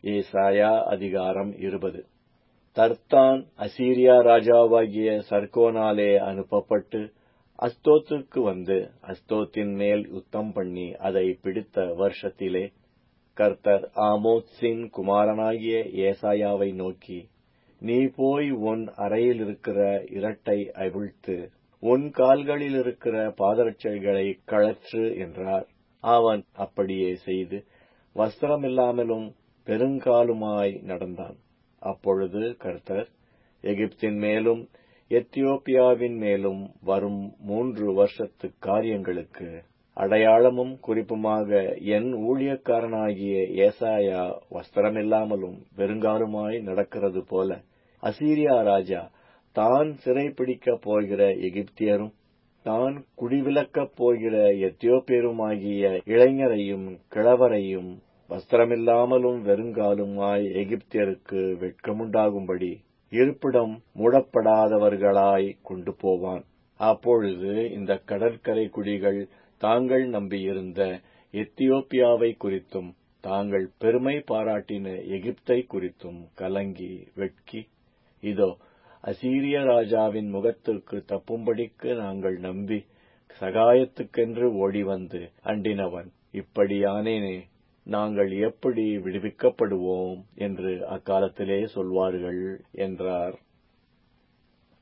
ஏசாயா அதிகாரம் இருபது தர்த்தான் அசீரியா ராஜாவாகிய சர்கோனாலே அனுப்பப்பட்டு அஸ்தோத்துக்கு வந்து அஸ்தோத்தின் மேல் யுத்தம் பண்ணி அதை பிடித்த வருஷத்திலே கர்த்தர் ஆமோத்சின் குமாரனாகிய ஏசாயாவை நோக்கி நீ போய் உன் அறையில் இருக்கிற இரட்டை அவிழ்த்து உன் கால்களில் இருக்கிற பாதரட்சைகளை கழற்று என்றார் அவன் அப்படியே செய்து வஸ்திரமில்லாமலும் பெருங்காலுமாய் நடந்தான் அப்பொழுது கர்த்தர் எகிப்தின் மேலும் எத்தியோப்பியாவின் மேலும் வரும் மூன்று வருஷத்து காரியங்களுக்கு அடையாளமும் குறிப்புமாக என் ஊழியக்காரனாகிய ஏசாயா வஸ்திரமில்லாமலும் பெருங்காலுமாய் நடக்கிறது போல அசீரியா ராஜா தான் சிறைப்பிடிக்கப் போகிற எகிப்தியரும் தான் குடிவிலக்கப் போகிற எத்தியோப்பியருமாகிய இளைஞரையும் கிழவரையும் வஸ்திரமில்லாமலும் வெறுங்காலுமாய் எகிப்தியருக்கு வெட்கமுண்டாகும்படி இருப்பிடம் மூடப்படாதவர்களாய் கொண்டு போவான் அப்பொழுது இந்த கடற்கரை குடிகள் தாங்கள் நம்பியிருந்த எத்தியோப்பியாவை குறித்தும் தாங்கள் பெருமை பாராட்டின எகிப்தை குறித்தும் கலங்கி வெட்கி இதோ அசீரிய ராஜாவின் முகத்திற்கு தப்பும்படிக்கு நாங்கள் நம்பி சகாயத்துக்கென்று ஓடிவந்து அண்டினவன் இப்படியானேனே நாங்கள் எப்படி விடுவிக்கப்படுவோம் என்று அக்காலத்திலே சொல்வார்கள் என்றார்